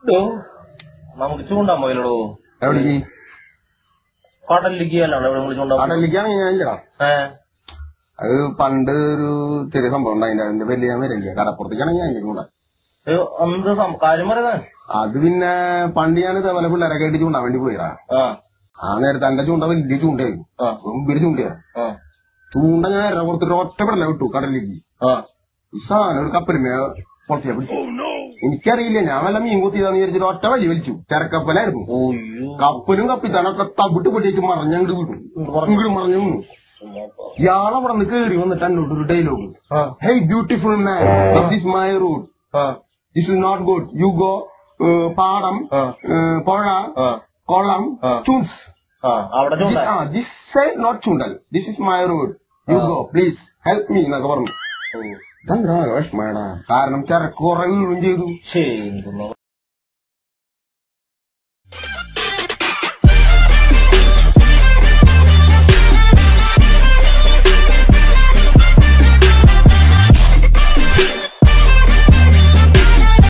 ഡോ, നമുക്ക് ചൂണ്ടാൻ പോയില്ലടോ എവിടേക്ക് കടലിലേക്ക് അല്ലാണ്ട് ഇവിടെ നമ്മൾ ചൂണ്ടാൻ പോയി. കടലിലേക്കാണ് ഞാൻ ഇല്ലടാ ഏ അത് പണ്ട് ഒരു ചെറിയ സംഭവം ഉണ്ട് അതിന്റെ അതിന്റെ വലിയ ഞാൻ വരില്ല കടപ്പുറത്തേക്കാണ് ഞാൻ ഇങ്ങോട്ട് ഇത് എന്ത് സം- കാര്യം പറയുന്നത് അത് പിന്നെ പണ്ട് ഞാൻ ഇതേപോലെ പിള്ളേരൊക്കെ ആയിട്ട് ചൂണ്ടാൻ വേണ്ടി പോയിടാ ആ ആ നേരത്തെ എന്റെ ചൂണ്ട വലിയ ചൂണ്ടയായി ആ ഇവര് ചൂണ്ടയാ ആ ചൂണ്ട ഞാൻ ഇറ കൊടുത്തിട്ട് ഒറ്റ പിള്ളേ വിട്ടു കടലിലേക്ക് ആ ഈ സാധനം ഒരു കപ്പലിമേ പൊളത്തിയാ പിടിച്ചു എനിക്കറിയില്ല ഞാൻ വല്ല മീൻ കുത്തിയതാന്ന് വിചാരിച്ചിട്ട് ഒറ്റ വഴി വലിച്ചു ചരക്കപ്പലായിരുന്നു ഓയ്യോ കപ്പലും കപ്പിത്താനൊക്കെ തവിട്ട് പൊട്ടിയിട്ട് മറിഞ്ഞങ്ങോട്ട് വിട്ടു ഇങ്ങോട്ട് മറിഞ്ഞു വീണു ഇയാളവിടെ നിന്ന് കേറി വന്നിട്ട് എന്നോട് ഒരു dialogue ah hey beautiful man this is my route ah this is not good you go പാടം ആ. ഏഹ്, പുഴ ആ കൊളം ആ. ചൂൺസ് ആ അവിടെ ചൂണ്ട ദിസ് സൈ നോട്ട് ചൂണ്ടൽ this is my route you go please help me എന്നൊക്കെ പറഞ്ഞു ഇതെന്താ വിഷമേടാ കാരണം ചരക്ക് കുറെ വീഴും ചെയ്തു ശരി